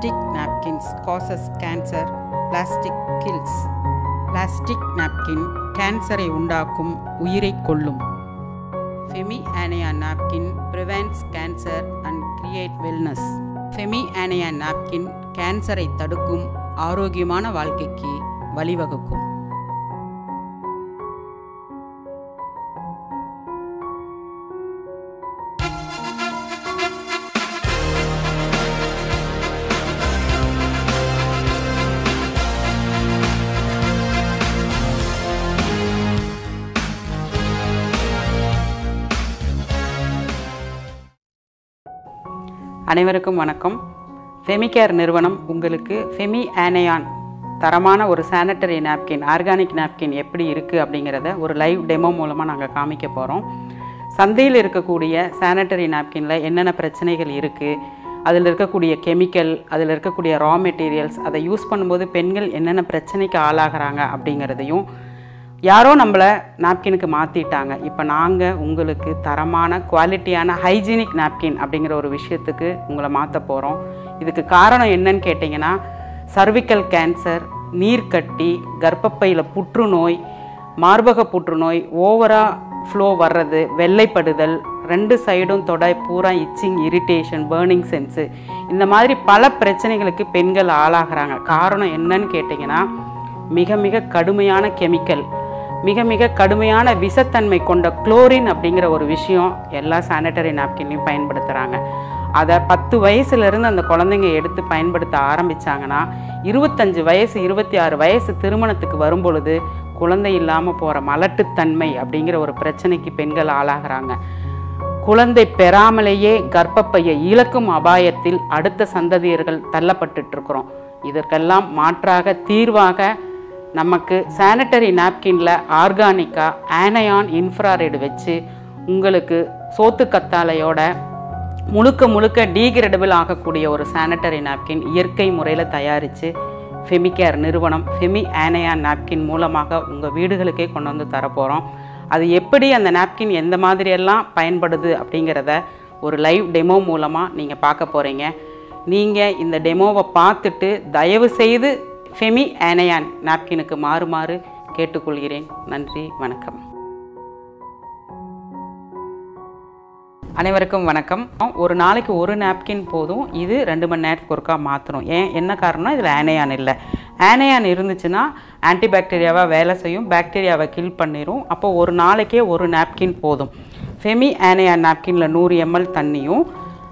Plastic napkins causes cancer. Plastic kills. Plastic napkin கேன்சரை உண்டாக்கும் உயிரை கொல்லும் ஃபெமி ஆனியா napkin prevents cancer and create wellness ஃபெமி ஆனியா நாப்கின் கேன்சரை தடுக்கும் ஆரோக்கியமான வாழ்க்கைக்கு வழிவகுக்கும் அனைவருக்கும் வணக்கம் ஃபெமிகேர் நிறுவனம் உங்களுக்கு ஃபெமி ஆனையான் தரமான ஒரு சானிட்டரி நாப்கின் ஆர்கானிக் நாப்கின் எப்படி இருக்குது அப்படிங்கிறத ஒரு லைவ் டெமோ மூலமாக நாங்கள் காமிக்க போகிறோம் சந்தையில் இருக்கக்கூடிய சானிட்டரி நாப்கினில் என்னென்ன பிரச்சனைகள் இருக்குது அதில் இருக்கக்கூடிய கெமிக்கல் அதில் இருக்கக்கூடிய ரா மெட்டீரியல்ஸ் அதை யூஸ் பண்ணும்போது பெண்கள் என்னென்ன பிரச்சனைக்கு ஆளாகிறாங்க அப்படிங்கிறதையும் யாரோ நம்மளை நாப்கினுக்கு மாற்றிட்டாங்க இப்போ நாங்கள் உங்களுக்கு தரமான குவாலிட்டியான ஹைஜீனிக் நாப்கின் அப்படிங்கிற ஒரு விஷயத்துக்கு உங்களை மாற்ற போகிறோம் இதுக்கு காரணம் என்னன்னு கேட்டிங்கன்னா சர்விக்கல் கேன்சர் நீர்க்கட்டி கர்ப்பப்பையில் புற்றுநோய் மார்பக புற்றுநோய் ஓவராக ஃப்ளோ வர்றது வெள்ளைப்படுதல் ரெண்டு சைடும் தொடை பூரா இச்சிங் இரிட்டேஷன் பேர்னிங் சென்ஸு இந்த மாதிரி பல பிரச்சனைகளுக்கு பெண்கள் ஆளாகிறாங்க காரணம் என்னன்னு கேட்டிங்கன்னா மிக மிக கடுமையான கெமிக்கல் மிக மிக கடுமையான விஷத்தன்மை கொண்ட குளோரின் அப்படிங்கிற ஒரு விஷயம் எல்லா சானிட்டரி நாப்கின்லையும் பயன்படுத்துகிறாங்க அதை பத்து வயசுலேருந்து அந்த குழந்தைங்க எடுத்து பயன்படுத்த ஆரம்பித்தாங்கன்னா இருபத்தஞ்சு வயசு இருபத்தி ஆறு வயசு திருமணத்துக்கு வரும்பொழுது குழந்தை இல்லாமல் போகிற மலட்டுத்தன்மை அப்படிங்கிற ஒரு பிரச்சனைக்கு பெண்கள் ஆளாகிறாங்க குழந்தை பெறாமலேயே கர்ப்பப்பையை இழக்கும் அபாயத்தில் அடுத்த சந்ததியர்கள் தள்ளப்பட்டுட்டு இருக்கிறோம் இதற்கெல்லாம் மாற்றாக தீர்வாக நமக்கு சானிட்டரி நாப்கினில் ஆர்கானிக்காக ஆனயான் இன்ஃப்ராரெட் வச்சு உங்களுக்கு சோத்து கத்தாழையோட முழுக்க முழுக்க டீகிரேடபிள் ஆகக்கூடிய ஒரு சானிட்டரி நாப்கின் இயற்கை முறையில் தயாரித்து ஃபெமிகேர் நிறுவனம் ஃபெமி ஆனயான் நாப்கின் மூலமாக உங்கள் வீடுகளுக்கே கொண்டு வந்து தரப்போகிறோம் அது எப்படி அந்த நாப்கின் எந்த மாதிரியெல்லாம் பயன்படுது அப்படிங்கிறத ஒரு லைவ் டெமோ மூலமாக நீங்கள் பார்க்க போகிறீங்க நீங்கள் இந்த டெமோவை பார்த்துட்டு தயவு செய்து ஃபெமி ஆனையான் நாப்கினுக்கு மாறுமாறு கேட்டுக்கொள்கிறேன் நன்றி வணக்கம் அனைவருக்கும் வணக்கம் ஒரு நாளைக்கு ஒரு நாப்கின் போதும் இது ரெண்டு மணி நேரத்துக்கு ஒருக்கா மாற்றணும் ஏன் என்ன காரணம்னா இதில் ஆனையான் இல்லை ஆனையான் இருந்துச்சுன்னா ஆன்டிபாக்டீரியாவாக வேலை செய்யும் பாக்டீரியாவை கில் பண்ணிடும் அப்போ ஒரு நாளைக்கே ஒரு நாப்கின் போதும் ஃபெமி ஆனையான் நாப்கினில் நூறு எம்எல் தண்ணியும்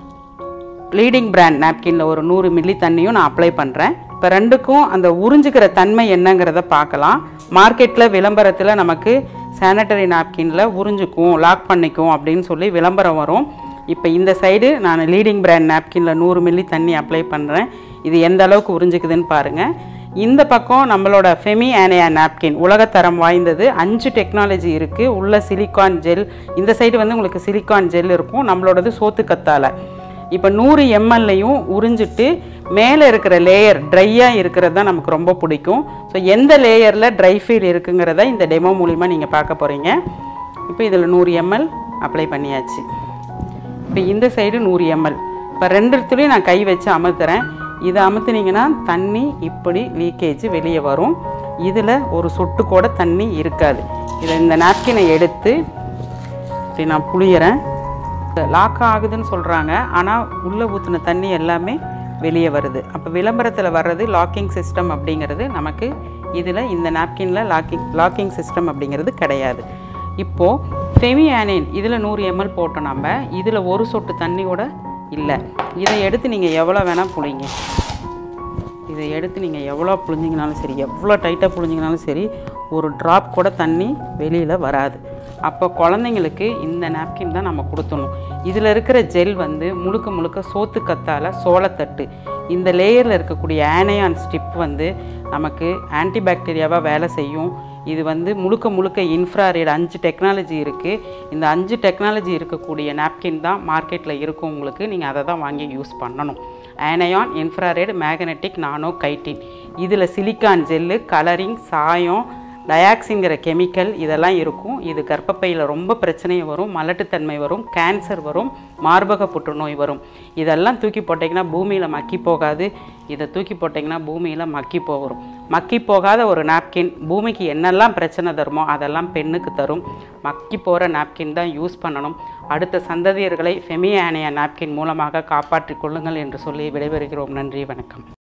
லீடிங் பிராண்ட் நாப்கினில் ஒரு நூறு மில்லி தண்ணியும் நான் அப்ளை பண்ணுறேன் இப்போ ரெண்டுக்கும் அந்த உறிஞ்சிக்கிற தன்மை என்னங்கிறத பார்க்கலாம் மார்க்கெட்டில் விளம்பரத்தில் நமக்கு சானிட்டரி நாப்கினில் உறிஞ்சிக்கும் லாக் பண்ணிக்கும் அப்படின்னு சொல்லி விளம்பரம் வரும் இப்போ இந்த சைடு நான் லீடிங் பிராண்ட் நாப்கினில் நூறு மில்லி தண்ணி அப்ளை பண்ணுறேன் இது எந்த அளவுக்கு உறிஞ்சிக்குதுன்னு பாருங்கள் இந்த பக்கம் நம்மளோட ஃபெமி ஆனையா நாப்கின் உலகத்தரம் வாய்ந்தது அஞ்சு டெக்னாலஜி இருக்குது உள்ள சிலிக்கான் ஜெல் இந்த சைடு வந்து உங்களுக்கு சிலிக்கான் ஜெல் இருக்கும் நம்மளோடது சோத்து கத்தாழை இப்போ நூறு எம்எல்லையும் உறிஞ்சிட்டு மேலே இருக்கிற லேயர் ட்ரையாக இருக்கிறது தான் நமக்கு ரொம்ப பிடிக்கும் ஸோ எந்த லேயரில் ட்ரை ஃபீல் இருக்குங்கிறத இந்த டெமோ மூலிமா நீங்கள் பார்க்க போகிறீங்க இப்போ இதில் நூறு எம்எல் அப்ளை பண்ணியாச்சு இப்போ இந்த சைடு நூறு எம்எல் இப்போ ரெண்டுத்துலேயும் நான் கை வச்சு அமுத்துறேன் இதை அமுத்துனீங்கன்னா தண்ணி இப்படி லீக்கேஜ் வெளியே வரும் இதில் ஒரு சொட்டு கூட தண்ணி இருக்காது இதை இந்த நாப்கினை எடுத்து இப்படி நான் புளியறேன் லாக் ஆகுதுன்னு சொல்கிறாங்க ஆனால் உள்ளே ஊற்றின தண்ணி எல்லாமே வெளியே வருது அப்போ விளம்பரத்தில் வர்றது லாக்கிங் சிஸ்டம் அப்படிங்கிறது நமக்கு இதில் இந்த நாப்கினில் லாக்கிங் லாக்கிங் சிஸ்டம் அப்படிங்கிறது கிடையாது இப்போது ஃபெமியானின் இதில் நூறு எம்எல் போட்டோம் நம்ம இதில் ஒரு சொட்டு தண்ணி கூட இல்லை இதை எடுத்து நீங்கள் எவ்வளோ வேணால் புளிங்க இதை எடுத்து நீங்கள் எவ்வளோ புழிஞ்சிங்கனாலும் சரி எவ்வளோ டைட்டாக புழிஞ்சிங்கனாலும் சரி ஒரு ட்ராப் கூட தண்ணி வெளியில் வராது அப்போ குழந்தைங்களுக்கு இந்த நாப்கின் தான் நம்ம கொடுத்தணும் இதில் இருக்கிற ஜெல் வந்து முழுக்க முழுக்க சோத்து கத்தால சோளத்தட்டு இந்த லேயரில் இருக்கக்கூடிய ஆனையான் ஸ்டிப் வந்து நமக்கு ஆன்டிபாக்டீரியாவாக வேலை செய்யும் இது வந்து முழுக்க முழுக்க இன்ஃப்ராரெட் அஞ்சு டெக்னாலஜி இருக்குது இந்த அஞ்சு டெக்னாலஜி இருக்கக்கூடிய நாப்கின் தான் மார்க்கெட்டில் இருக்கும் உங்களுக்கு நீங்கள் அதை தான் வாங்கி யூஸ் பண்ணணும் ஆனையான் இன்ஃப்ராரெட் மேக்னெட்டிக் நானோ கைட்டின் இதில் சிலிக்கான் ஜெல்லு கலரிங் சாயம் டயாக்சிங்கிற கெமிக்கல் இதெல்லாம் இருக்கும் இது கர்ப்பப்பையில் ரொம்ப பிரச்சனை வரும் மலட்டுத்தன்மை வரும் கேன்சர் வரும் மார்பக புற்றுநோய் வரும் இதெல்லாம் தூக்கி போட்டிங்கன்னா பூமியில் மக்கி போகாது இதை தூக்கி போட்டிங்கன்னா பூமியில் மக்கி போகும் மக்கி போகாத ஒரு நாப்கின் பூமிக்கு என்னெல்லாம் பிரச்சனை தருமோ அதெல்லாம் பெண்ணுக்கு தரும் மக்கி போகிற நாப்கின் தான் யூஸ் பண்ணணும் அடுத்த சந்ததியர்களை ஃபெமியானியா நாப்கின் மூலமாக காப்பாற்றிக் கொள்ளுங்கள் என்று சொல்லி விடைபெறுகிறோம் நன்றி வணக்கம்